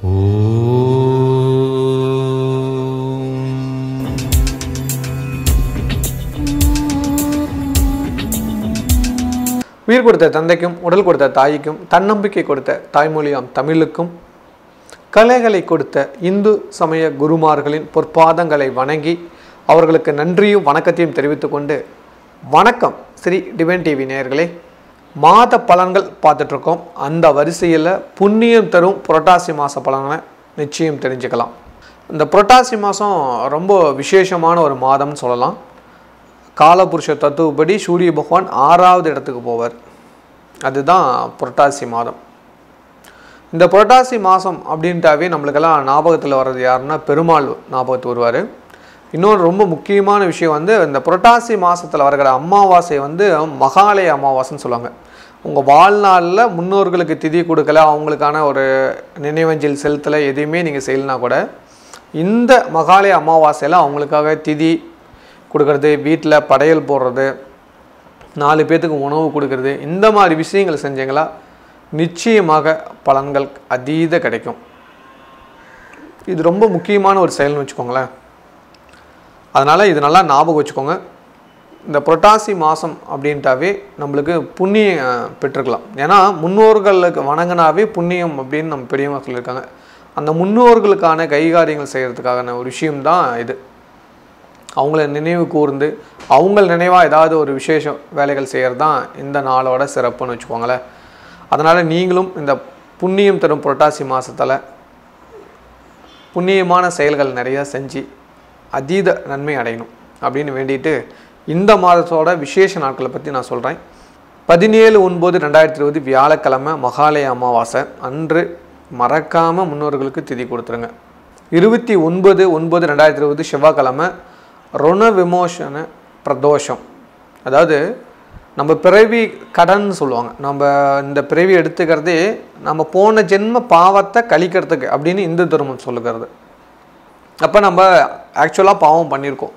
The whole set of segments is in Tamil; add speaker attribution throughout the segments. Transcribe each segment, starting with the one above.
Speaker 1: உயிர் கொடுத்த தந்தைக்கும் உடல் கொடுத்த தாய்க்கும் தன்னம்பிக்கை கொடுத்த தாய்மொழியாம் தமிழுக்கும் கலைகளை கொடுத்த இந்து சமய குருமார்களின் பொற்பாதங்களை வணங்கி அவர்களுக்கு நன்றியும் வணக்கத்தையும் தெரிவித்துக் கொண்டு வணக்கம் ஸ்ரீ டிவைன் டிவி நேயர்களே மாத பலன்கள் பார்த்துட்ருக்கோம் அந்த வரிசையில் புண்ணியம் தரும் புரட்டாசி மாத பலனை நிச்சயம் தெரிஞ்சுக்கலாம் இந்த புரட்டாசி மாதம் ரொம்ப விசேஷமான ஒரு மாதம்னு சொல்லலாம் காலபுருஷ தத்துவப்படி சூரிய பகவான் ஆறாவது இடத்துக்கு போவார் அதுதான் புரட்டாசி மாதம் இந்த புரட்டாசி மாதம் அப்படின்ட்டாவே நம்மளுக்கெல்லாம் ஞாபகத்தில் வர்றது யாருன்னா பெருமாள் ஞாபகத்துக்கு வருவார் இன்னொரு ரொம்ப முக்கியமான விஷயம் வந்து இந்த புரட்டாசி மாதத்தில் வருகிற அமாவாசை வந்து மகாலய அமாவாசைன்னு சொல்லுவாங்க உங்கள் வாழ்நாளில் முன்னோர்களுக்கு திதி கொடுக்கல அவங்களுக்கான ஒரு நினைவஞ்சல் செலுத்தலை எதையுமே நீங்கள் செய்யலைனா கூட இந்த மகாலய அமாவாசையில் அவங்களுக்காக திதி கொடுக்கறது வீட்டில் படையல் போடுறது நாலு பேர்த்துக்கு உணவு கொடுக்கறது இந்த மாதிரி விஷயங்கள் செஞ்சீங்களா நிச்சயமாக பலன்கள் அதீத கிடைக்கும் இது ரொம்ப முக்கியமான ஒரு செயல்னு வச்சுக்கோங்களேன் அதனால் இது நல்லா ஞாபகம் வச்சுக்கோங்க இந்த புரட்டாசி மாதம் அப்படின்ட்டாவே நம்மளுக்கு புண்ணியம் பெற்றுக்கலாம் ஏன்னா முன்னோர்களுக்கு வணங்கினாவே புண்ணியம் அப்படின்னு நம்ம பெரியவங்க சொல்லியிருக்காங்க அந்த முன்னோர்களுக்கான கைகாரியங்கள் செய்கிறதுக்கான ஒரு விஷயம்தான் இது அவங்கள நினைவு கூர்ந்து அவங்கள் நினைவாக ஏதாவது ஒரு விசேஷ வேலைகள் செய்கிறது தான் இந்த நாளோட சிறப்புன்னு வச்சுக்கோங்களேன் அதனால் நீங்களும் இந்த புண்ணியம் தரும் புரட்டாசி மாதத்தில் புண்ணியமான செயல்கள் நிறையா செஞ்சு அதீத நன்மை அடையணும் அப்படின்னு வேண்டிட்டு இந்த மாதத்தோட விசேஷ நாட்களை பற்றி நான் சொல்கிறேன் பதினேழு ஒன்பது ரெண்டாயிரத்தி இருபது வியாழக்கிழமை மகாலய அமாவாசை அன்று மறக்காமல் முன்னோர்களுக்கு திதி கொடுத்துருங்க இருபத்தி ஒன்பது ஒன்பது ரெண்டாயிரத்தி இருபது செவ்வாய்க்கிழமை ருண விமோசன பிரதோஷம் அதாவது நம்ம பிறவி கடன் சொல்லுவாங்க நம்ம இந்த பிறவி எடுத்துக்கிறதே நம்ம போன ஜென்ம பாவத்தை கழிக்கிறதுக்கு அப்படின்னு இந்து தர்மம் சொல்லுகிறது அப்போ நம்ம ஆக்சுவலாக பாவம் பண்ணியிருக்கோம்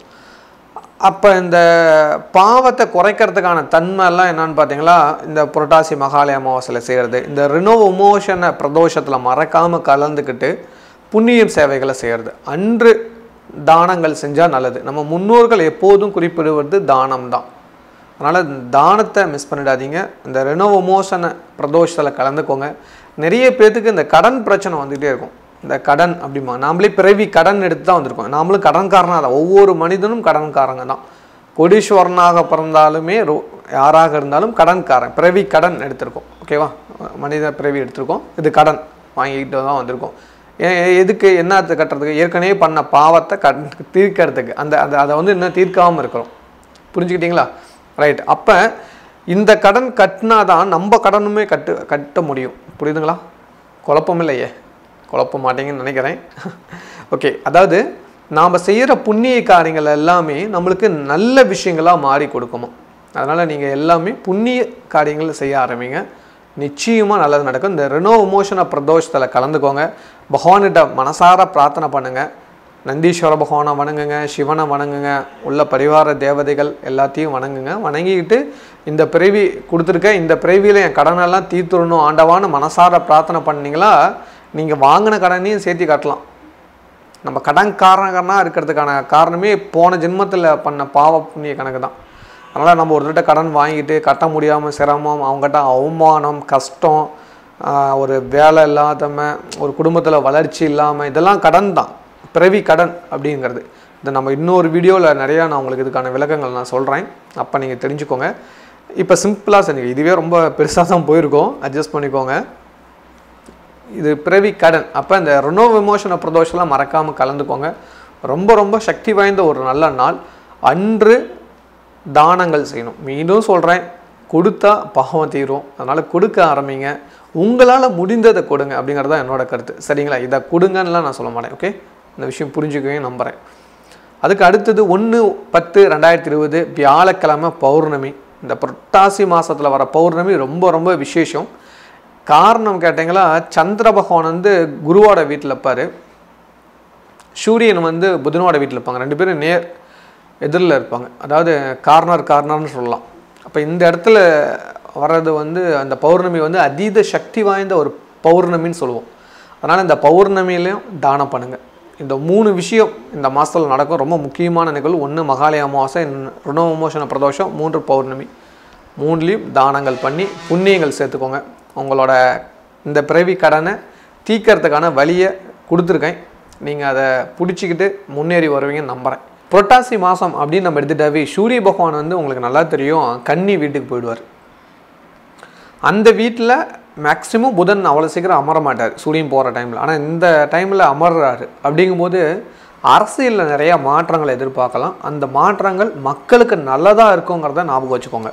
Speaker 1: அப்போ இந்த பாவத்தை குறைக்கிறதுக்கான தன்மைலாம் என்னன்னு பார்த்தீங்களா இந்த புரட்டாசி மகாலய அமாவாசையில் செய்கிறது இந்த ரினோ விமோசன பிரதோஷத்தில் மறக்காமல் கலந்துக்கிட்டு புண்ணியம் சேவைகளை செய்கிறது அன்று தானங்கள் செஞ்சால் நல்லது நம்ம முன்னோர்கள் எப்போதும் குறிப்பிடுவது தானம் தான் அதனால் தானத்தை மிஸ் பண்ணிடாதீங்க இந்த ரெனோவமோஷன பிரதோஷத்தில் கலந்துக்கோங்க நிறைய பேர்த்துக்கு இந்த கடன் பிரச்சனை வந்துகிட்டே இருக்கும் இந்த கடன் அப்படிமா நாமளே பிறவி கடன் எடுத்து தான் வந்திருக்கோம் நாமளும் கடன்காரனாக தான் ஒவ்வொரு மனிதனும் கடன்காரங்க தான் கொடீஸ்வரனாக பிறந்தாலுமே ரோ யாராக இருந்தாலும் கடன்காரன் பிறவி கடன் எடுத்திருக்கோம் ஓகேவா மனித பிறவி எடுத்திருக்கோம் இது கடன் வாங்கிக்கிட்டு தான் வந்திருக்கோம் எதுக்கு என்னத்தை கட்டுறதுக்கு ஏற்கனவே பண்ண பாவத்தை கட் தீர்க்கறதுக்கு அந்த அந்த அதை வந்து இன்னும் தீர்க்காமல் இருக்கிறோம் புரிஞ்சுக்கிட்டீங்களா ரைட் அப்போ இந்த கடன் கட்டினா தான் நம்ம கடனுமே கட்டு கட்ட முடியும் புரியுதுங்களா குழப்பம் இல்லையே குழப்ப மாட்டீங்கன்னு நினைக்கிறேன் ஓகே அதாவது நாம் செய்கிற புண்ணிய காரியங்கள் எல்லாமே நம்மளுக்கு நல்ல விஷயங்களாக மாறி கொடுக்குமா அதனால் நீங்கள் எல்லாமே புண்ணிய காரியங்கள் செய்ய ஆரம்பிங்க நிச்சயமாக நல்லது நடக்கும் இந்த ரெனோ விமோசன பிரதோஷத்தில் கலந்துக்கோங்க பகவான்கிட்ட மனசார பிரார்த்தனை பண்ணுங்கள் நந்தீஸ்வர பகவானை வணங்குங்க சிவனை வணங்குங்க உள்ள பரிவார தேவதைகள் எல்லாத்தையும் வணங்குங்க வணங்கிக்கிட்டு இந்த பிறவி கொடுத்துருக்க இந்த பிறவியில் என் கடனெல்லாம் தீர்த்துடணும் ஆண்டவான்னு மனசார பிரார்த்தனை பண்ணீங்களா நீங்கள் வாங்கின கடனையும் சேர்த்து கட்டலாம் நம்ம கடன்காரனாக இருக்கிறதுக்கான காரணமே போன ஜென்மத்தில் பண்ண பாவ புண்ணிய கணக்கு தான் அதனால் நம்ம ஒருத்தர்கிட்ட கடன் வாங்கிட்டு கட்ட முடியாமல் சிரமம் அவங்ககிட்ட அவமானம் கஷ்டம் ஒரு வேலை இல்லாதம ஒரு குடும்பத்தில் வளர்ச்சி இல்லாமல் இதெல்லாம் கடன் தான் பிறவி கடன் அப்படிங்கிறது இதை நம்ம இன்னொரு வீடியோவில் நிறையா நான் உங்களுக்கு இதுக்கான விளக்கங்கள் நான் சொல்கிறேன் அப்போ நீங்கள் தெரிஞ்சுக்கோங்க இப்போ சிம்பிளாக செஞ்சு இதுவே ரொம்ப பெருசாக தான் போயிருக்கோம் அட்ஜஸ்ட் பண்ணிக்கோங்க இது பிறவி கடன் அப்போ இந்த ருணோ விமோசன பிரதோஷம்லாம் மறக்காமல் கலந்துக்கோங்க ரொம்ப ரொம்ப சக்தி வாய்ந்த ஒரு நல்ல நாள் அன்று தானங்கள் செய்யணும் மீண்டும் சொல்கிறேன் கொடுத்தா பாவம் தீரும் அதனால் கொடுக்க ஆரம்பிங்க உங்களால் முடிந்ததை கொடுங்க அப்படிங்கிறது தான் என்னோட கருத்து சரிங்களா இதை கொடுங்கன்னுலாம் நான் சொல்ல மாட்டேன் ஓகே இந்த விஷயம் புரிஞ்சுக்கவே நம்புகிறேன் அதுக்கு அடுத்தது ஒன்று பத்து ரெண்டாயிரத்தி இருபது வியாழக்கிழமை பௌர்ணமி இந்த புரட்டாசி மாதத்தில் வர பௌர்ணமி ரொம்ப ரொம்ப விசேஷம் காரணம் கேட்டிங்களா சந்திர பகவான் வந்து குருவோட வீட்டில் இருப்பார் சூரியன் வந்து புதனோட வீட்டில் இருப்பாங்க ரெண்டு பேரும் நேர் எதிரில் இருப்பாங்க அதாவது கார்னர் கார்னர்னு சொல்லலாம் அப்போ இந்த இடத்துல வர்றது வந்து அந்த பௌர்ணமி வந்து அதீத சக்தி வாய்ந்த ஒரு பௌர்ணமின்னு சொல்லுவோம் அதனால் இந்த பௌர்ணமியிலையும் தானம் பண்ணுங்கள் இந்த மூணு விஷயம் இந்த மாதத்தில் நடக்கும் ரொம்ப முக்கியமான நிகழ்வு ஒன்று மகாலய அமாவாசை ருணவிமோசன பிரதோஷம் மூன்று பௌர்ணமி மூணுலேயும் தானங்கள் பண்ணி புண்ணியங்கள் சேர்த்துக்கோங்க உங்களோட இந்த பிறவி கடனை தீக்கிறதுக்கான வழியை கொடுத்துருக்கேன் நீங்கள் அதை பிடிச்சிக்கிட்டு முன்னேறி வருவீங்கன்னு நம்புகிறேன் புரட்டாசி மாதம் அப்படின்னு நம்ம எடுத்துட்டாவே சூரிய பகவான் வந்து உங்களுக்கு நல்லா தெரியும் கன்னி வீட்டுக்கு போயிடுவார் அந்த வீட்டில் மேக்ஸிமம் புதன் அவ்வளோ சீக்கிரம் அமர மாட்டார் சூரியன் போகிற டைமில் ஆனால் இந்த டைமில் அமர்றாரு அப்படிங்கும்போது அரசியலில் நிறைய மாற்றங்களை எதிர்பார்க்கலாம் அந்த மாற்றங்கள் மக்களுக்கு நல்லதாக இருக்குங்கிறத ஞாபகம் வச்சுக்கோங்க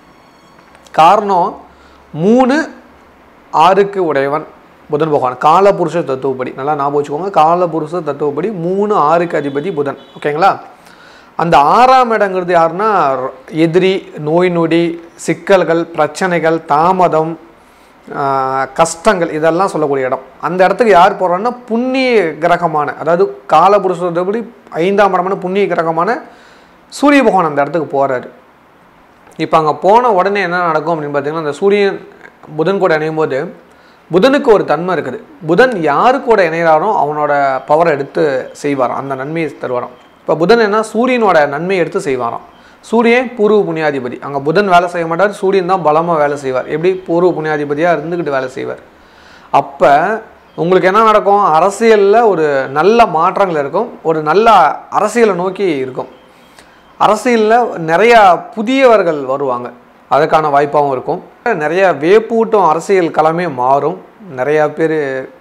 Speaker 1: காரணம் மூணு ஆறுக்கு உடையவன் புதன் பகவான் காலபுருஷ தத்துவப்படி நல்லா ஞாபகம் வச்சுக்கோங்க காலபுருஷ தத்துவப்படி மூணு ஆறுக்கு அதிபதி புதன் ஓகேங்களா அந்த ஆறாம் இடங்கிறது யாருன்னா ர- எதிரி நோய் நொடி சிக்கல்கள் பிரச்சனைகள் தாமதம் ஆஹ், கஷ்டங்கள் இதெல்லாம் சொல்லக்கூடிய இடம் அந்த இடத்துக்கு யார் போகிறான்னா புண்ணிய கிரகமான அதாவது காலபுருஷத்தப்படி ஐந்தாம் இடமான புண்ணிய கிரகமான சூரிய பகவான் அந்த இடத்துக்கு போகிறாரு இப்போ அங்கே போன உடனே என்ன நடக்கும் அப்படின்னு பார்த்தீங்கன்னா அந்த சூரியன் புதன் கூட இணையும் போது புதனுக்கு ஒரு தன்மை இருக்குது புதன் யாரு கூட இணைகிறாரோ அவனோட பவரை எடுத்து செய்வாராம் அந்த நன்மையை தருவாராம் இப்போ புதன் என்ன சூரியனோட நன்மையை எடுத்து செய்வாராம் சூரியன் பூர்வ புண்ணியாதிபதி அங்கே புதன் வேலை செய்ய மாட்டார் சூரியன் தான் பலமாக வேலை செய்வார் எப்படி பூர்வ புண்ணியாதிபதியாக இருந்துக்கிட்டு வேலை செய்வார் அப்போ உங்களுக்கு என்ன நடக்கும் அரசியலில் ஒரு நல்ல மாற்றங்கள் இருக்கும் ஒரு நல்ல அரசியலை நோக்கி இருக்கும் அரசியலில் நிறையா புதியவர்கள் வருவாங்க அதுக்கான வாய்ப்பாகவும் இருக்கும் நிறைய வேப்பூட்டும் அரசியல் களமே மாறும் நிறையா பேர்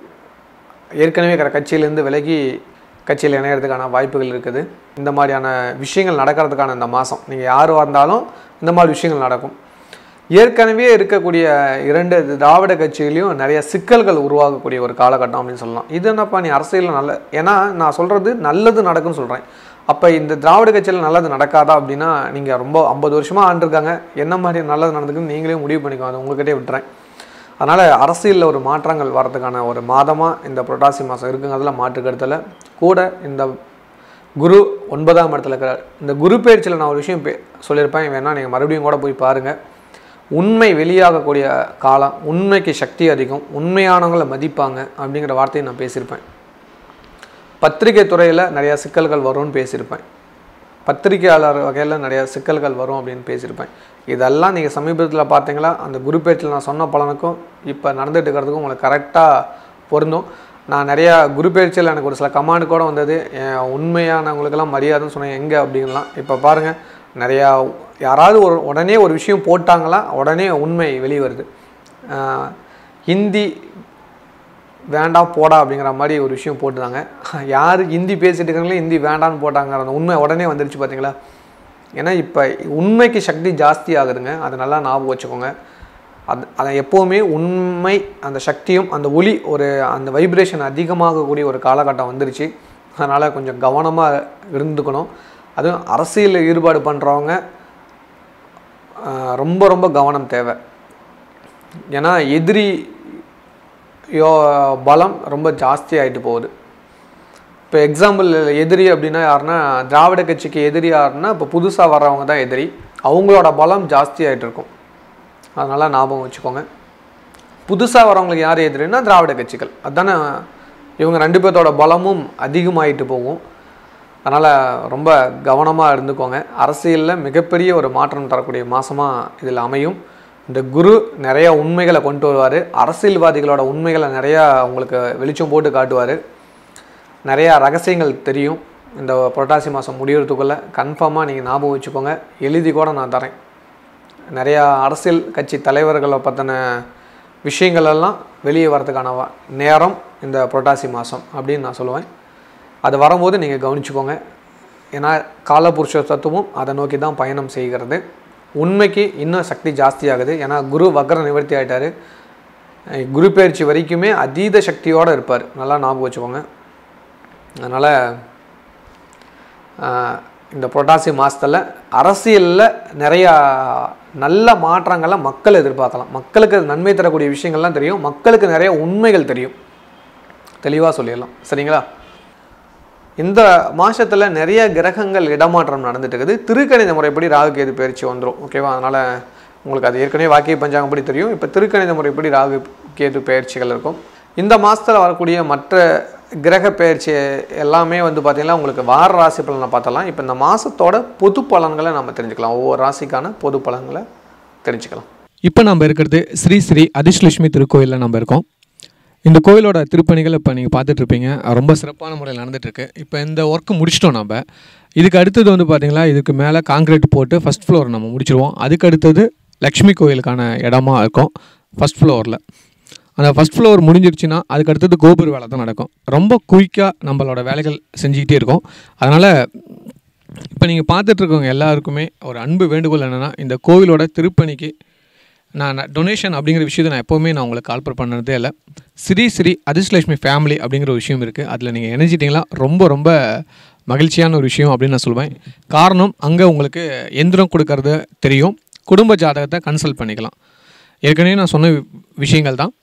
Speaker 1: ஏற்கனவே இருக்கிற கட்சியிலேருந்து விலகி கட்சியில் இணையறதுக்கான வாய்ப்புகள் இருக்குது இந்த மாதிரியான விஷயங்கள் நடக்கிறதுக்கான இந்த மாதம் நீங்கள் யார் வந்தாலும் இந்த மாதிரி விஷயங்கள் நடக்கும் ஏற்கனவே இருக்கக்கூடிய இரண்டு திராவிட கட்சிகளையும் நிறைய சிக்கல்கள் உருவாகக்கூடிய ஒரு காலகட்டம் அப்படின்னு சொல்லலாம் இது என்னப்பா நீ அரசியலில் நல்ல ஏன்னா நான் சொல்கிறது நல்லது நடக்குன்னு சொல்கிறேன் அப்போ இந்த திராவிட கட்சியில் நல்லது நடக்காதா அப்படின்னா நீங்கள் ரொம்ப ஐம்பது வருஷமாக ஆண்டிருக்காங்க என்ன மாதிரி நல்லது நடந்துக்குன்னு நீங்களே முடிவு பண்ணிக்கோங்க அது உங்ககிட்டே விட்டுறேன் அதனால் அரசியலில் ஒரு மாற்றங்கள் வரதுக்கான ஒரு மாதமாக இந்த புரட்டாசி மாதம் இருக்குங்கிறதுல மாற்று கருத்தில் கூட இந்த குரு ஒன்பதாம் இடத்துல இருக்கிறார் இந்த குரு பயிற்சியில் நான் ஒரு விஷயம் பே சொல்லியிருப்பேன் வேணால் நீங்கள் மறுபடியும் கூட போய் பாருங்கள் உண்மை வெளியாகக்கூடிய காலம் உண்மைக்கு சக்தி அதிகம் உண்மையானவங்களை மதிப்பாங்க அப்படிங்கிற வார்த்தையை நான் பேசியிருப்பேன் பத்திரிகை துறையில் நிறையா சிக்கல்கள் வரும்னு பேசியிருப்பேன் பத்திரிகையாளர் வகையில் நிறைய சிக்கல்கள் வரும் அப்படின்னு பேசியிருப்பேன் இதெல்லாம் நீங்கள் சமீபத்தில் பார்த்தீங்களா அந்த குரு பேச்சில் நான் சொன்ன பலனுக்கும் இப்போ நடந்துட்டு இருக்கிறதுக்கும் உங்களுக்கு கரெக்டாக பொருந்தும் நான் நிறையா குரு பயிற்சியில் எனக்கு ஒரு சில கமாண்டு கூட வந்தது என் உண்மையானவங்களுக்கெல்லாம் மரியாதைன்னு சொன்னேன் எங்கே அப்படின்லாம் இப்போ பாருங்கள் நிறையா யாராவது ஒரு உடனே ஒரு விஷயம் போட்டாங்களா உடனே உண்மை வெளியே வருது ஆஹ் ஹிந்தி வேண்டாம் போடா அப்படிங்கிற மாதிரி ஒரு விஷயம் போட்டுதாங்க யார் ஹிந்தி பேசிட்டு இருக்காங்களே ஹிந்தி வேண்டான்னு போட்டாங்க அந்த உண்மை உடனே வந்துருச்சு பார்த்தீங்களா ஏன்னா இப்போ உண்மைக்கு சக்தி ஜாஸ்தி ஆகுதுங்க அதை நல்லா ஞாபகம் வச்சுக்கோங்க அது அதை எப்போவுமே உண்மை அந்த சக்தியும் அந்த ஒளி ஒரு அந்த வைப்ரேஷன் அதிகமாகக்கூடிய ஒரு காலகட்டம் வந்துருச்சு அதனால் கொஞ்சம் கவனமாக இருந்துக்கணும் அதுவும் அரசியலில் ஈடுபாடு பண்ணுறவங்க ரொம்ப ரொம்ப கவனம் தேவை ஏன்னா எதிரி யோ பலம் ரொம்ப ஜாஸ்தி ஆகிட்டு போகுது இப்போ எக்ஸாம்பிள் எதிரி அப்படின்னா யாருன்னா திராவிட கட்சிக்கு எதிரி யாருன்னா இப்போ புதுசாக வர்றவங்க தான் எதிரி அவங்களோட பலம் ஜாஸ்தி ஆகிட்டு இருக்கும் அதனால் ஞாபகம் வச்சுக்கோங்க புதுசாக வரவங்களுக்கு யார் எதிரின்னா திராவிட கட்சிகள் அதுதானே இவங்க ரெண்டு பேர்த்தோட பலமும் அதிகமாயிட்டு போகும் அதனால் ரொம்ப கவனமாக இருந்துக்கோங்க அரசியலில் மிகப்பெரிய ஒரு மாற்றம் தரக்கூடிய மாதமாக இதில் அமையும் இந்த குரு நிறைய உண்மைகளை கொண்டு வருவார் அரசியல்வாதிகளோட உண்மைகளை நிறையா உங்களுக்கு வெளிச்சம் போட்டு காட்டுவார் நிறையா ரகசியங்கள் தெரியும் இந்த புரட்டாசி மாதம் முடியறதுக்குள்ளே கன்ஃபார்மாக நீங்கள் ஞாபகம் வச்சுக்கோங்க எழுதி கூட நான் தரேன் நிறையா அரசியல் கட்சி தலைவர்களை பற்றின விஷயங்கள் எல்லாம் வெளியே வரதுக்கான வ- நேரம் இந்த புரட்டாசி மாதம் அப்படின்னு நான் சொல்லுவேன் அது வரும்போது நீங்கள் கவனிச்சுக்கோங்க ஏன்னா காலபுருஷ தத்துவம் அதை நோக்கி தான் பயணம் செய்கிறது உண்மைக்கு இன்னும் சக்தி ஜாஸ்தி ஆகுது ஏன்னா குரு வக்ர நிவர்த்தி ஆயிட்டாரு அஹ் குரு பயிற்சி வரைக்குமே அதீத சக்தியோடு இருப்பார் நல்லா ஞாபகம் வச்சுக்கோங்க அதனால் ஆஹ் இந்த புரட்டாசி மாதத்தில் அரசியலில் நிறையா நல்ல மாற்றங்களை மக்கள் எதிர்பார்க்கலாம் மக்களுக்கு அது நன்மை தரக்கூடிய விஷயங்கள்லாம் தெரியும் மக்களுக்கு நிறைய உண்மைகள் தெரியும் தெளிவாக சொல்லிடலாம் சரிங்களா இந்த மாதத்தில் நிறைய கிரகங்கள் இடமாற்றம் நடந்துட்டு இருக்குது திருக்கணித முறைப்படி ராகு கேது பயிற்சி வந்துடும் ஓகேவா அதனால் உங்களுக்கு அது ஏற்கனவே வாக்கிய பஞ்சாங்கப்படி தெரியும் இப்போ திருக்கணித முறைப்படி ராகு கேது பயிற்சிகள் இருக்கும் இந்த மாதத்தில் வரக்கூடிய மற்ற கிரக பயிற்சி எல்லாமே வந்து பார்த்திங்கன்னா உங்களுக்கு வார ராசி பலனை பார்த்தலாம் இப்போ இந்த மாதத்தோட பொது பலன்களை நம்ம தெரிஞ்சுக்கலாம் ஒவ்வொரு ராசிக்கான பொது பலன்களை தெரிஞ்சுக்கலாம்
Speaker 2: இப்போ நம்ம இருக்கிறது ஸ்ரீ ஸ்ரீ அதிர்ஷ்லட்சுமி திருக்கோயிலில் நம்ம இருக்கோம் இந்த கோயிலோட திருப்பணிகள் இப்போ நீங்கள் பார்த்துட்ருப்பீங்க ரொம்ப சிறப்பான முறையில் நடந்துகிட்ருக்கு இப்போ இந்த ஒர்க்கு முடிச்சிட்டோம் நம்ம இதுக்கு அடுத்தது வந்து பார்த்திங்களா இதுக்கு மேலே காங்கிரீட் போட்டு ஃபஸ்ட் ஃப்ளோர் நம்ம முடிச்சிருவோம் அதுக்கு அடுத்தது லக்ஷ்மி கோயிலுக்கான இடமா இருக்கும் ஃபஸ்ட் ஃப்ளோரில் அந்த ஃபஸ்ட் ஃப்ளோர் முடிஞ்சிருச்சுன்னா அதுக்கு அடுத்தது கோபுர வேலை தான் நடக்கும் ரொம்ப குயிக்காக நம்மளோட வேலைகள் செஞ்சுக்கிட்டே இருக்கும் அதனால் இப்போ நீங்கள் பார்த்துட்ருக்கவங்க எல்லாருக்குமே ஒரு அன்பு வேண்டுகோள் என்னென்னா இந்த கோவிலோட திருப்பணிக்கு நான் டொனேஷன் அப்படிங்கிற விஷயத்தை நான் எப்போவுமே நான் உங்களுக்கு கால்பர் பண்ணதே இல்லை ஸ்ரீ ஸ்ரீ அதிர்ஷ்லட்சுமி ஃபேமிலி அப்படிங்கிற ஒரு விஷயம் இருக்குது அதில் நீங்கள் இணைஞ்சிட்டிங்களா ரொம்ப ரொம்ப மகிழ்ச்சியான ஒரு விஷயம் அப்படின்னு நான் சொல்லுவேன் காரணம் அங்கே உங்களுக்கு எந்திரம் கொடுக்கறது தெரியும் குடும்ப ஜாதகத்தை கன்சல்ட் பண்ணிக்கலாம் ஏற்கனவே நான் சொன்ன வி- விஷயங்கள் தான்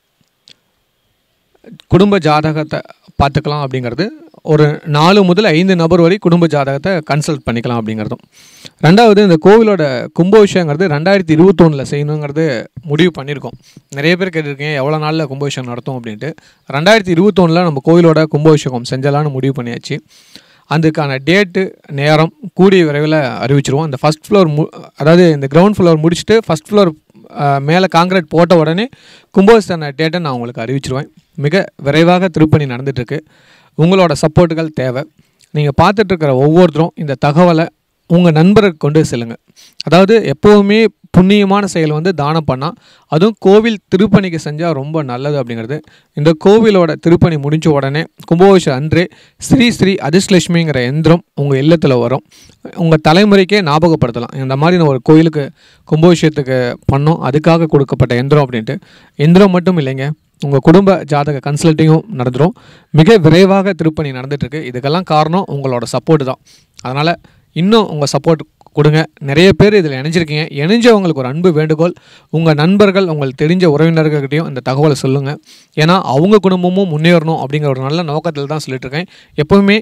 Speaker 2: குடும்ப ஜாதகத்தை பார்த்துக்கலாம் அப்படிங்கிறது ஒரு நாலு முதல் ஐந்து நபர் வரை குடும்ப ஜாதகத்தை கன்சல்ட் பண்ணிக்கலாம் அப்படிங்கிறதும் ரெண்டாவது இந்த கோவிலோட கும்பாபிஷேகங்கிறது ரெண்டாயிரத்தி இருபத்தொன்னில் செய்யணுங்கிறது முடிவு பண்ணியிருக்கோம் நிறைய பேர் கேட்டிருக்கீங்க எவ்வளோ நாளில் கும்பாபிஷேகம் நடத்தும் அப்படின்ட்டு ரெண்டாயிரத்தி இருபத்தொன்னில் நம்ம கோவிலோட கும்பாபிஷேகம் செஞ்சலான்னு முடிவு பண்ணியாச்சு அதுக்கான டேட்டு நேரம் கூடிய விரைவில் அறிவிச்சிருவோம் அந்த ஃபஸ்ட் ஃப்ளோர் மு அதாவது இந்த கிரவுண்ட் ஃப்ளோர் முடிச்சுட்டு ஃபஸ்ட் ஃப்ளோர் மேலே காங்கிரீட் போட்ட உடனே கும்பாபிஷேக டேட்டை நான் உங்களுக்கு அறிவிச்சிருவேன் மிக விரைவாக திருப்பணி நடந்துகிட்ருக்கு உங்களோட சப்போர்ட்டுகள் தேவை நீங்கள் பார்த்துட்ருக்கிற ஒவ்வொருத்தரும் இந்த தகவலை உங்கள் நண்பருக்கு கொண்டு செல்லுங்கள் அதாவது எப்போவுமே புண்ணியமான செயல் வந்து தானம் பண்ணால் அதுவும் கோவில் திருப்பணிக்கு செஞ்சால் ரொம்ப நல்லது அப்படிங்கிறது இந்த கோவிலோட திருப்பணி முடிஞ்ச உடனே கும்பாபிஷேகம் அன்றே ஸ்ரீ ஸ்ரீ அதிர்ஷ்லட்சுமிங்கிற எந்திரம் உங்கள் இல்லத்தில் வரும் உங்கள் தலைமுறைக்கே ஞாபகப்படுத்தலாம் இந்த மாதிரி நான் ஒரு கோயிலுக்கு கும்பாபிஷேகத்துக்கு பண்ணோம் அதுக்காக கொடுக்கப்பட்ட எந்திரம் அப்படின்ட்டு எந்திரம் மட்டும் இல்லைங்க உங்கள் குடும்ப ஜாதக கன்சல்ட்டிங்கும் நடந்துடும் மிக விரைவாக திருப்பணி நடந்துட்டுருக்கு இதுக்கெல்லாம் காரணம் உங்களோட சப்போர்ட் தான் அதனால் இன்னும் உங்கள் சப்போர்ட் கொடுங்க நிறைய பேர் இதில் இணைஞ்சிருக்கீங்க இணைஞ்சவங்களுக்கு ஒரு அன்பு வேண்டுகோள் உங்கள் நண்பர்கள் உங்களுக்கு தெரிஞ்ச உறவினர்கள்கிட்டையும் இந்த தகவலை சொல்லுங்கள் ஏன்னா அவங்க குடும்பமும் முன்னேறணும் அப்படிங்கிற ஒரு நல்ல நோக்கத்தில் தான் சொல்லிட்டு இருக்கேன் எப்போவுமே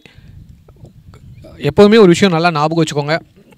Speaker 2: எப்போவுமே ஒரு விஷயம் நல்லா ஞாபகம் வச்சுக்கோங்க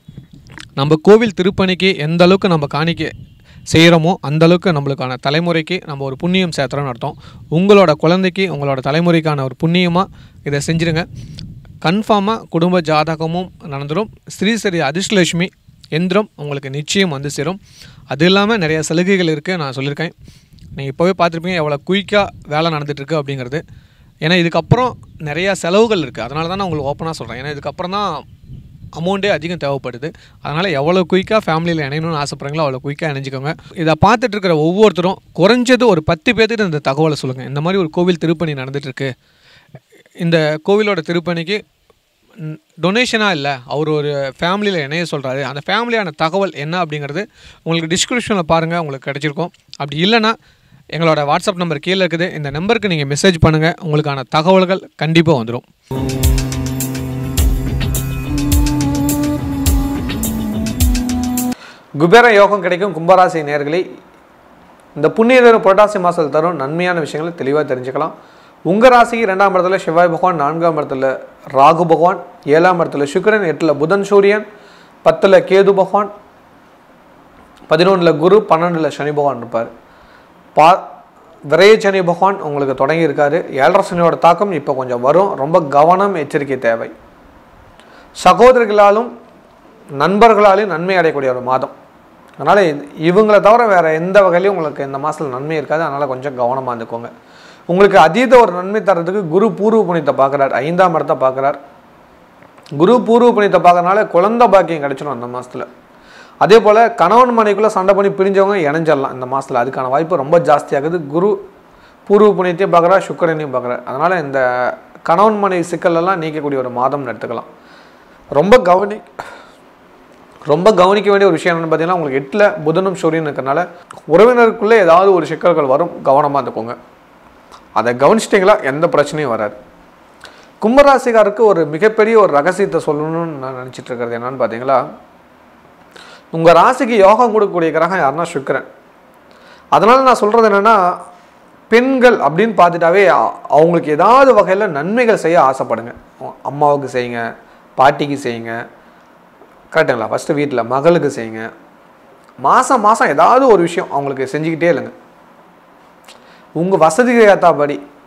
Speaker 2: நம்ம கோவில் திருப்பணிக்கு எந்த அளவுக்கு நம்ம காணிக்க செய்கிறோமோ அந்த அளவுக்கு நம்மளுக்கான தலைமுறைக்கு நம்ம ஒரு புண்ணியம் சேர்த்துறோம்னு அர்த்தம் உங்களோட குழந்தைக்கு உங்களோட தலைமுறைக்கான ஒரு புண்ணியமாக இதை செஞ்சுருங்க கன்ஃபார்மாக குடும்ப ஜாதகமும் நடந்துடும் ஸ்ரீ ஸ்ரீ அதிர்ஷ்லட்சுமி எந்திரம் உங்களுக்கு நிச்சயம் வந்து சேரும் அது இல்லாமல் நிறைய சலுகைகள் இருக்குது நான் சொல்லியிருக்கேன் நீங்கள் இப்போவே பார்த்துருப்பீங்க எவ்வளோ குயிக்காக வேலை நடந்துகிட்ருக்கு அப்படிங்கிறது ஏன்னா இதுக்கப்புறம் நிறையா செலவுகள் இருக்குது அதனால தான் நான் உங்களுக்கு ஓப்பனாக சொல்கிறேன் ஏன்னா இதுக்கப்புறம் தான் அமௌண்ட்டே அதிகம் தேவைப்படுது அதனால் எவ்வளோ குயிக்காக ஃபேமிலியில் இணையணும்னு ஆசைப்படுறீங்களோ அவ்வளோ குயிக்காக இணைஞ்சிக்கோங்க இதை பார்த்துட்டு இருக்கிற ஒவ்வொருத்தரும் குறைஞ்சது ஒரு பத்து பேர்த்துட்டு இந்த தகவலை சொல்லுங்கள் இந்த மாதிரி ஒரு கோவில் திருப்பணி நடந்துகிட்ருக்கு இந்த கோவிலோட திருப்பணிக்கு டொனேஷனாக இல்லை அவர் ஒரு ஃபேமிலியில் இணைய சொல்கிறாரு அந்த ஃபேமிலியான தகவல் என்ன அப்படிங்கிறது உங்களுக்கு டிஸ்கிரிப்ஷனில் பாருங்கள் உங்களுக்கு கிடச்சிருக்கும் அப்படி இல்லைன்னா எங்களோட வாட்ஸ்அப் நம்பர் கீழே இருக்குது இந்த நம்பருக்கு நீங்கள் மெசேஜ் பண்ணுங்கள் உங்களுக்கான தகவல்கள் கண்டிப்பாக வந்துடும்
Speaker 1: குபேர யோகம் கிடைக்கும் கும்பராசி நேர்களை இந்த புண்ணிய நேரம் புரட்டாசி மாதத்தில் தரும் நன்மையான விஷயங்களை தெளிவாக தெரிஞ்சுக்கலாம் உங்கள் ராசிக்கு ரெண்டாம் இடத்துல செவ்வாய் பகவான் நான்காம் இடத்துல ராகு பகவான் ஏழாம் இடத்துல சுக்கிரன் எட்டில் புதன் சூரியன் பத்தில் கேது பகவான் பதினொன்றில் குரு பன்னெண்டில் சனி பகவான் இருப்பார் பா விரைய சனி பகவான் உங்களுக்கு தொடங்கி இருக்காரு ஏழரை சனியோட தாக்கம் இப்போ கொஞ்சம் வரும் ரொம்ப கவனம் எச்சரிக்கை தேவை சகோதரர்களாலும் நண்பர்களாலும் நன்மை அடையக்கூடிய ஒரு மாதம் அதனால் இவங்களை தவிர வேறு எந்த வகையிலையும் உங்களுக்கு இந்த மாதத்தில் நன்மை இருக்காது அதனால் கொஞ்சம் கவனமாக இருந்துக்கோங்க உங்களுக்கு அதீத ஒரு நன்மை தர்றதுக்கு குரு பூர்வ புண்ணியத்தை பார்க்குறார் ஐந்தாம் இடத்தை பார்க்குறார் குரு பூர்வ புண்ணியத்தை பார்க்கறனால குழந்தை பாக்கியம் கிடைச்சிடும் அந்த மாதத்தில் அதே போல் கணவன் மனைக்குள்ளே சண்டை பண்ணி பிரிஞ்சவங்க இணைஞ்சிடலாம் இந்த மாதத்தில் அதுக்கான வாய்ப்பு ரொம்ப ஜாஸ்தியாகுது குரு பூர்வ புண்ணியத்தையும் பார்க்குறார் சுக்கரனையும் பார்க்குறார் அதனால் இந்த கணவன் மனைவி சிக்கலெல்லாம் நீக்கக்கூடிய ஒரு மாதம்னு எடுத்துக்கலாம் ரொம்ப கவனி ரொம்ப கவனிக்க வேண்டிய ஒரு விஷயம் என்னன்னு பார்த்தீங்கன்னா உங்களுக்கு எட்டில் புதனும் சூரியன் இருக்கிறனால உறவினருக்குள்ளே ஏதாவது ஒரு சிக்கல்கள் வரும் கவனமாக இருந்துக்கோங்க அதை கவனிச்சிட்டிங்களா எந்த பிரச்சனையும் வராது கும்பராசிகாருக்கு ஒரு மிகப்பெரிய ஒரு ரகசியத்தை சொல்லணும்னு நான் நினச்சிட்டு இருக்கிறது என்னன்னு பார்த்தீங்களா உங்கள் ராசிக்கு யோகம் கொடுக்கக்கூடிய கிரகம் யாருன்னா சுக்கிரன் அதனால் நான் சொல்கிறது என்னென்னா பெண்கள் அப்படின்னு பார்த்துட்டாவே அ- அவங்களுக்கு ஏதாவது வகையில் நன்மைகள் செய்ய ஆசைப்படுங்க உ- அம்மாவுக்கு செய்யுங்க பாட்டிக்கு செய்யுங்க கரெக்டுங்களா ஃபஸ்ட்டு வீட்டில் மகளுக்கு செய்யுங்க மாதம் மாதம் ஏதாவது ஒரு விஷயம் அவங்களுக்கு செஞ்சுக்கிட்டே இல்லைங்க உங்கள் வசதிக்கு ஏற்றாபடி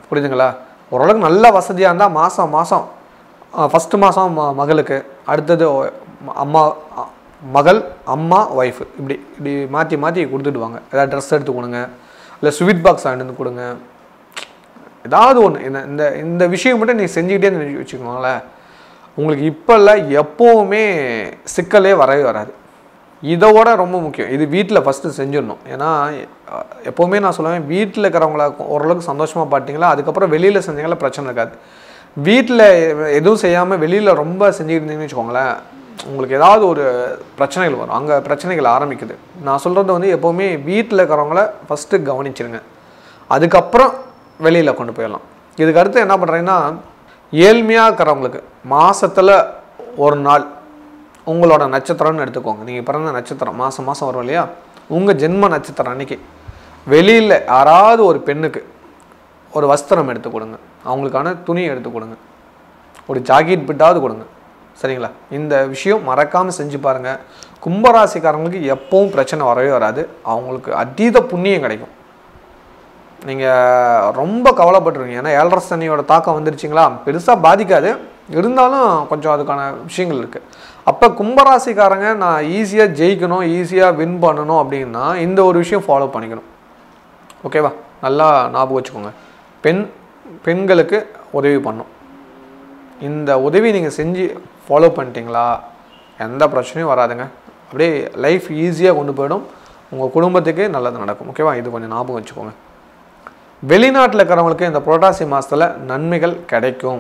Speaker 1: புரியுதுங்களா ஓரளவுக்கு நல்ல வசதியாக இருந்தால் மாதம் மாதம் ஃபஸ்ட்டு மாதம் மகளுக்கு அடுத்தது ஒ- அம்மா அ- மகள் அம்மா ஒய்ஃபு இப்படி இப்படி மாற்றி மாற்றி கொடுத்துட்டு வாங்க ஏதாவது ட்ரெஸ் எடுத்து கொடுங்க இல்லை ஸ்வீட் பாக்ஸ் வாங்கிட்டு வந்து கொடுங்க ஏதாவது ஒன்று இந்த இந்த இந்த விஷயம் மட்டும் நீ செஞ்சுக்கிட்டே இருந்து வச்சுக்கோங்களேன் உங்களுக்கு இப்போ இல்லை எப்போவுமே சிக்கலே வரவே வராது இதோட ரொம்ப முக்கியம் இது வீட்டில் ஃபஸ்ட்டு செஞ்சிடணும் ஏன்னா அஹ், எப்போவுமே நான் சொல்லுவேன் வீட்டில் இருக்கிறவங்கள ஓரளவுக்கு சந்தோஷமாக பார்த்தீங்களா அதுக்கப்புறம் வெளியில் செஞ்சீங்களா பிரச்சனை இருக்காது வீட்டில் எதுவும் செய்யாமல் வெளியில் ரொம்ப செஞ்சுட்டு இருந்தீங்கன்னு வச்சுக்கோங்களேன் உங்களுக்கு ஏதாவது ஒரு பிரச்சனைகள் வரும் அங்கே பிரச்சனைகள் ஆரம்பிக்குது நான் சொல்கிறது வந்து எப்போவுமே வீட்டில் இருக்கிறவங்கள ஃபஸ்ட்டு கவனிச்சிருங்க அதுக்கப்புறம் வெளியில் கொண்டு போயிடலாம் இதுக்கு அடுத்து என்ன பண்ணுறீங்கன்னா ஏழ்மையாக இருக்கிறவங்களுக்கு மாசத்துல ஒரு நாள் உங்களோட நட்சத்திரம்னு எடுத்துக்கோங்க நீங்கள் பிறந்த நட்சத்திரம் மாதம் மாதம் வரும் இல்லையா உங்கள் ஜென்ம நட்சத்திரம் அன்னைக்கு வெளியில் யாராவது ஒரு பெண்ணுக்கு ஒரு வஸ்திரம் எடுத்து கொடுங்க அவங்களுக்கான துணி எடுத்து கொடுங்க ஒரு ஜாக்கெட் பிட்டாவது கொடுங்க சரிங்களா இந்த விஷயம் மறக்காமல் செஞ்சு பாருங்கள் கும்பராசிக்காரங்களுக்கு எப்பவும் பிரச்சனை வரவே வராது அவங்களுக்கு அதீத புண்ணியம் கிடைக்கும் நீங்கள் ரொம்ப கவலைப்பட்டுருவீங்க ஏன்னா ஏழரை சனியோட தாக்கம் வந்துருச்சுங்களா பெருசாக பாதிக்காது இருந்தாலும் கொஞ்சம் அதுக்கான விஷயங்கள் இருக்குது அப்போ கும்பராசிக்காரங்க நான் ஈஸியாக ஜெயிக்கணும் ஈஸியாக வின் பண்ணணும் அப்படின்னா இந்த ஒரு விஷயம் ஃபாலோ பண்ணிக்கணும் ஓகேவா நல்லா ஞாபகம் வச்சுக்கோங்க பெண் பெண்களுக்கு உதவி பண்ணும் இந்த உதவி நீங்கள் செஞ்சு ஃபாலோ பண்ணிட்டீங்களா எந்த பிரச்சனையும் வராதுங்க அப்படியே லைஃப் ஈஸியாக கொண்டு போயிடும் உங்கள் குடும்பத்துக்கு நல்லது நடக்கும் ஓகேவா இது கொஞ்சம் ஞாபகம் வச்சுக்கோங்க வெளிநாட்டில் இருக்கிறவங்களுக்கு இந்த புரட்டாசி மாதத்தில் நன்மைகள் கிடைக்கும்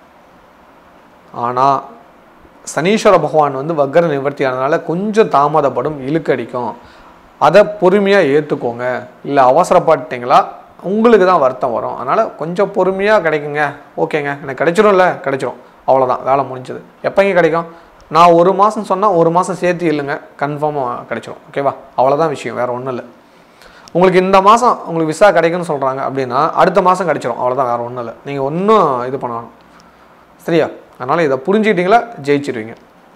Speaker 1: ஆனால் சனீஸ்வர பகவான் வந்து வக்கர நிவர்த்தி ஆனதுனால கொஞ்சம் தாமதப்படும் இழுக்கடிக்கும் அதை பொறுமையாக ஏற்றுக்கோங்க இல்லை அவசரப்பட்டீங்களா உங்களுக்கு தான் வருத்தம் வரும் அதனால் கொஞ்சம் பொறுமையாக கிடைக்குங்க ஓகேங்க எனக்கு கிடைச்சிரும்ல கிடைச்சிரும் அவ்வளோதான் வேலை முடிஞ்சது எப்போங்க கிடைக்கும் நான் ஒரு மாதம் சொன்னால் ஒரு மாதம் சேர்த்து இல்லைங்க கன்ஃபார்மாக கிடைச்சிரும் ஓகேவா அவ்வளோதான் விஷயம் வேறு ஒன்றும் இல்லை உங்களுக்கு இந்த மாதம் உங்களுக்கு விசா கிடைக்குன்னு சொல்கிறாங்க அப்படின்னா அடுத்த மாதம் கிடைச்சிரும் அவ்வளோதான் வேறு ஒன்றும் இல்லை நீங்கள் ஒன்றும் இது பண்ணணும் சரியா அதனால் இதை புரிஞ்சுக்கிட்டீங்களா ஜெயிச்சிருவீங்க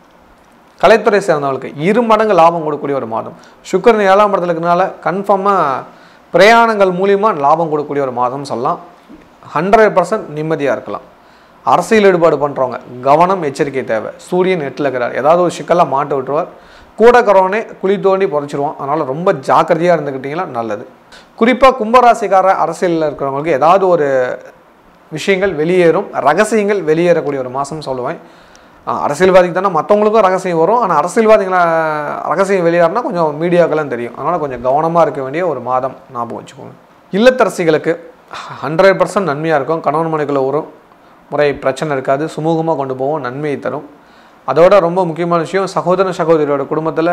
Speaker 1: கலைத்துறை சேர்ந்தவங்களுக்கு இரு மடங்கு லாபம் கொடுக்கக்கூடிய ஒரு மாதம் சுக்கரன் ஏழாம் இடத்துல இருக்கனால கன்ஃபார்மாக பிரயாணங்கள் மூலிமா லாபம் கொடுக்கக்கூடிய ஒரு மாதம் சொல்லலாம் ஹண்ட்ரட் பர்சன்ட் நிம்மதியாக இருக்கலாம் அரசியல் ஈடுபாடு பண்ணுறவங்க கவனம் எச்சரிக்கை தேவை சூரியன் எட்டில் இருக்கிறார் ஏதாவது ஒரு சிக்கலாக மாட்ட விட்டுருவார் கூட இருக்கிறவனே குழி தோண்டி புதைச்சிருவான் அதனால் ரொம்ப ஜாக்கிரதையாக இருந்துக்கிட்டிங்கன்னா நல்லது குறிப்பாக கும்பராசிக்கார அரசியலில் இருக்கிறவங்களுக்கு ஏதாவது ஒரு விஷயங்கள் வெளியேறும் ரகசியங்கள் வெளியேறக்கூடிய ஒரு மாதம் சொல்லுவேன் ஆஹ் அரசியல்வாதிக்கு தானே மற்றவங்களுக்கும் ரகசியம் வரும் ஆனால் அரசியல்வாதிகளை ரகசியம் வெளியேறினா கொஞ்சம் மீடியாக்கெல்லாம் தெரியும் அதனால் கொஞ்சம் கவனமாக இருக்க வேண்டிய ஒரு மாதம் ஞாபகம் வச்சுக்கோங்க இல்லத்தரசிகளுக்கு ஹண்ட்ரட் பர்சன்ட் நன்மையாக இருக்கும் கணவன் மனைக்குள்ள ஒரு முறை பிரச்சனை இருக்காது சுமூகமாக கொண்டு போவோம் நன்மையை தரும் அதோட ரொம்ப முக்கியமான விஷயம் சகோதர சகோதரியோட குடும்பத்தில்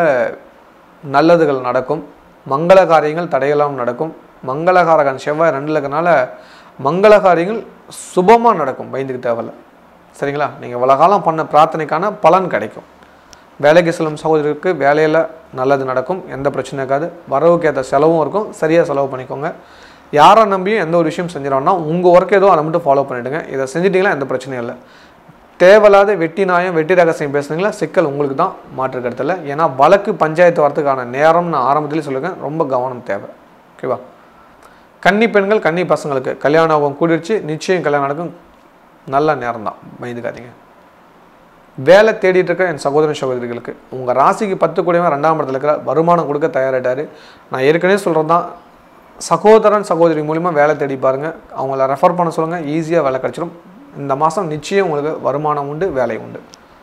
Speaker 1: நல்லதுகள் நடக்கும் மங்கள காரியங்கள் தடையெல்லாம் நடக்கும் மங்களகாரகன் செவ்வாய் ரெண்டில் இருக்கனால மங்கள காரியங்கள் சுபமாக நடக்கும் பயந்துக்கு தேவையில்ல சரிங்களா நீங்கள் இவ்வளோ காலம் பண்ண பிரார்த்தனைக்கான பலன் கிடைக்கும் வேலைக்கு செல்லும் சகோதரருக்கு வேலையில் நல்லது நடக்கும் எந்த பிரச்சனையும் இருக்காது வரவுக்கு ஏற்ற செலவும் இருக்கும் சரியாக செலவு பண்ணிக்கோங்க யாரை நம்பியும் எந்த ஒரு விஷயம் செஞ்சிடோம்னா உங்கள் ஒர்க் ஏதோ அதை மட்டும் ஃபாலோ பண்ணிவிடுங்க இதை செஞ்சிட்டிங்களா எந்த பிரச்சனையும் இல்லை தேவையில்லாத வெட்டி நாயம் வெட்டி ரகசியம் பேசுனீங்களா சிக்கல் உங்களுக்கு தான் மாற்று கருத்தில் ஏன்னா வழக்கு பஞ்சாயத்து வரதுக்கான நேரம் நான் ஆரம்பத்திலே சொல்லுங்கள் ரொம்ப கவனம் தேவை ஓகேவா கன்னி பெண்கள் கன்னி பசங்களுக்கு கல்யாணம் ஆகும் கூடிருச்சு நிச்சயம் கல்யாணம் நடக்கும் நல்ல நேரம் தான் பயந்துக்காதீங்க வேலை தேடிட்டு இருக்க என் சகோதரன் சகோதரிகளுக்கு உங்கள் ராசிக்கு பத்து கூடியவன் ரெண்டாம் இடத்துல இருக்கிற வருமானம் கொடுக்க தயாராகிட்டாரு நான் ஏற்கனவே சொல்கிறது தான் சகோதரன் சகோதரி மூலிமா வேலை தேடி பாருங்கள் அவங்கள ரெஃபர் பண்ண சொல்லுங்கள் ஈஸியாக வேலை கிடச்சிரும் இந்த மாதம் நிச்சயம் உங்களுக்கு வருமானம் உண்டு வேலை உண்டு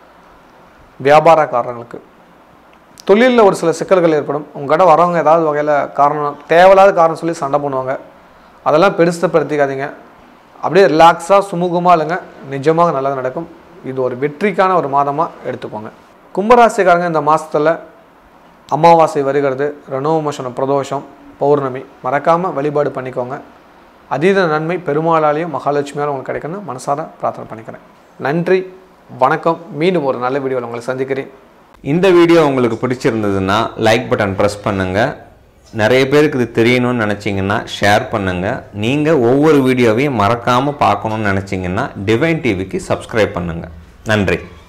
Speaker 1: வியாபாரக்காரங்களுக்கு தொழிலில் ஒரு சில சிக்கல்கள் ஏற்படும் உங்கள்கிட்ட வரவங்க ஏதாவது வகையில் காரணம் தேவையில்லாத காரணம் சொல்லி சண்டை பண்ணுவாங்க அதெல்லாம் பெருசுப்படுத்திக்காதீங்க அப்படியே ரிலாக்ஸாக சுமூகமாக இல்லைங்க நிஜமாக நல்லது நடக்கும் இது ஒரு வெற்றிக்கான ஒரு மாதமாக எடுத்துக்கோங்க கும்பராசிக்காரங்க இந்த மாதத்தில் அமாவாசை வருகிறது ரணோமோஷனம் பிரதோஷம் பௌர்ணமி மறக்காமல் வழிபாடு பண்ணிக்கோங்க அதீத நன்மை பெருமாளாலையும் மகாலட்சுமியாலும் உங்களுக்கு கிடைக்கணும்னு மனசார பிரார்த்தனை பண்ணிக்கிறேன் நன்றி வணக்கம் மீண்டும் ஒரு நல்ல வீடியோவில் உங்களை சந்திக்கிறேன்
Speaker 3: இந்த வீடியோ உங்களுக்கு பிடிச்சிருந்ததுன்னா லைக் பட்டன் ப்ரெஸ் பண்ணுங்கள் நிறைய பேருக்கு இது தெரியணும்னு நினச்சிங்கன்னா ஷேர் பண்ணுங்கள் நீங்கள் ஒவ்வொரு வீடியோவையும் மறக்காமல் பார்க்கணும்னு நினச்சிங்கன்னா டிவைன் டிவிக்கு சப்ஸ்கிரைப் பண்ணுங்கள் நன்றி